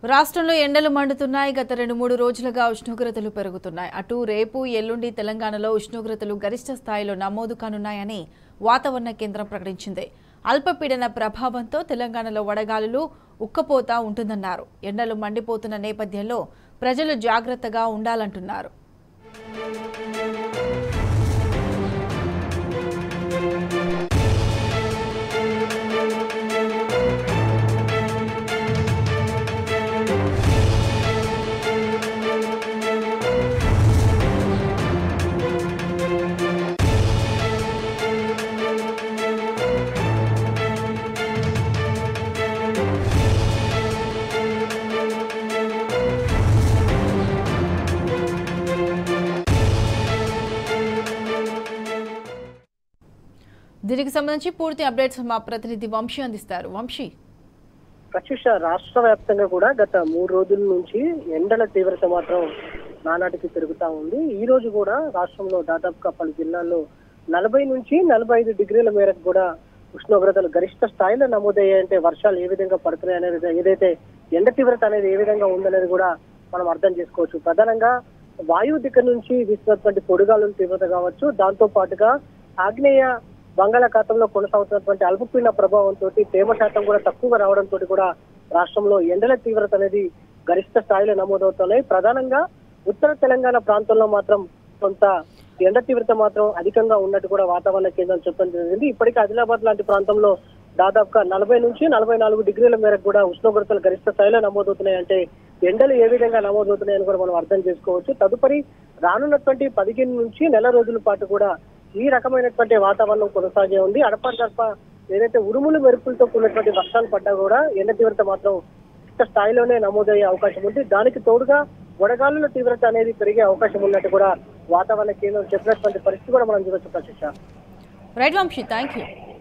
రాష్ట్రంలో ఎండలు మండుతున్నాయి గత రెండు మూడు రోజులుగా ఉష్ణోగ్రతలు పెరుగుతున్నాయి అటు రేపు ఎల్లుండి తెలంగాణలో ఉష్ణోగ్రతలు గరిష్ట స్థాయిలో నమోదు కానున్నాయని వాతావరణ కేంద్రం ప్రకటించింది అల్పపీడన ప్రభావంతో తెలంగాణలో వడగాలులు ఉక్కపోత ఉంటుందన్నారు ఎండలు మండిపోతున్న నేపథ్యంలో ప్రజలు జాగ్రత్తగా ఉండాలంటున్నారు దీనికి సంబంధించి పూర్తి అప్డేట్స్ మా ప్రతినిధి వంశీ అందిస్తారు వంశీ ప్రత్యుష రాష్ట్ర వ్యాప్తంగా కూడా గత మూడు రోజుల నుంచి ఎండల తీవ్రత మాత్రం నానాటికి పెరుగుతా ఉంది ఈ రోజు కూడా రాష్ట్రంలో దాదాపుగా పలు జిల్లాల్లో నలభై నుంచి నలభై ఐదు డిగ్రీల మేరకు కూడా ఉష్ణోగ్రతలు గరిష్ట స్థాయిలో నమోదయ్యాయంటే వర్షాలు ఏ విధంగా పడుతున్నాయి అనేది ఏదైతే ఎండ తీవ్రత అనేది ఏ విధంగా ఉందనేది కూడా మనం అర్థం చేసుకోవచ్చు ప్రధానంగా వాయువు దిక్కు నుంచి వీస్తున్నటువంటి పొడిగాలుల తీవ్రత కావచ్చు దాంతో పాటుగా ఆగ్నేయ బంగాళాఖాతంలో కొనసాగుతున్నటువంటి అల్పపీడన ప్రభావంతో తేమ శాతం కూడా తక్కువగా రావడంతో కూడా రాష్ట్రంలో ఎండల తీవ్రత అనేది గరిష్ట స్థాయిలో నమోదవుతున్నాయి ప్రధానంగా ఉత్తర తెలంగాణ ప్రాంతంలో మాత్రం కొంత ఎండ తీవ్రత మాత్రం అధికంగా ఉన్నట్టు కూడా వాతావరణ కేంద్రం చెప్పడం జరిగింది ఇప్పటికే ఆదిలాబాద్ లాంటి ప్రాంతంలో దాదాపుగా నలభై నుంచి నలభై నాలుగు డిగ్రీల మేరకు కూడా ఉష్ణోగ్రతలు గరిష్ట స్థాయిలో నమోదవుతున్నాయి అంటే ఎండలు ఏ విధంగా నమోదవుతున్నాయని కూడా మనం అర్థం చేసుకోవచ్చు తదుపరి రానున్నటువంటి పదిహేను నుంచి నెల రోజుల పాటు కూడా ఈ రకమైనటువంటి వాతావరణం కొనసాగే ఉంది అడపడదడప ఏదైతే ఉరుములు మెరుపులతో కూడినటువంటి వర్షాలు పడ్డా కూడా ఎండ తీవ్రత మాత్రం గరిష్ట స్థాయిలోనే నమోదయ్యే అవకాశం ఉంది దానికి తోడుగా వడగాలుల తీవ్రత అనేది పెరిగే అవకాశం ఉన్నట్టు కూడా వాతావరణ కేంద్రం చెప్పినటువంటి పరిస్థితి కూడా మనం చూడొచ్చు ప్రశిక్ష రైట్ వంశీ థ్యాంక్ యూ